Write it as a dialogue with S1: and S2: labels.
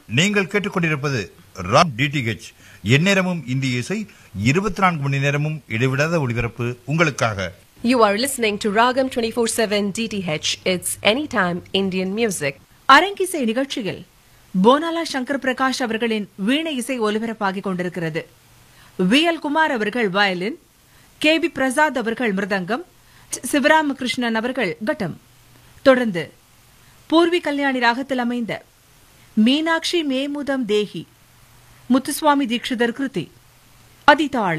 S1: நீங்கள் கேட்டுக்கொண்டிருப்பது ராம் டிடிஹெச் எந்நேரமும் இந்திய இசை இருபத்தி நான்கு மணி நேரமும் இடைவிடாத ஒளிபரப்பு உங்களுக்காக
S2: You are listening to Ragam 24/7 DTH. It's anytime Indian music.
S3: அரங்கிசை நிகழ்ச்சியில் போனாலா சங்கர் பிரகாஷ் அவர்களின் வீணை இசை ஒலிபரப்பாகிக் கொண்டிருக்கிறது வி எல் குமார் அவர்கள் வயலின் கே பி பிரசாத் அவர்கள் மிருதங்கம் சிவராமகிருஷ்ணன் அவர்கள் கட்டம் தொடர்ந்து பூர்வி கல்யாணி ராகத்தில் அமைந்த மீனாட்சி மேமுதம் தேஹி முத்துசுவாமி தீட்சிதர் கிருதி அதிதாள்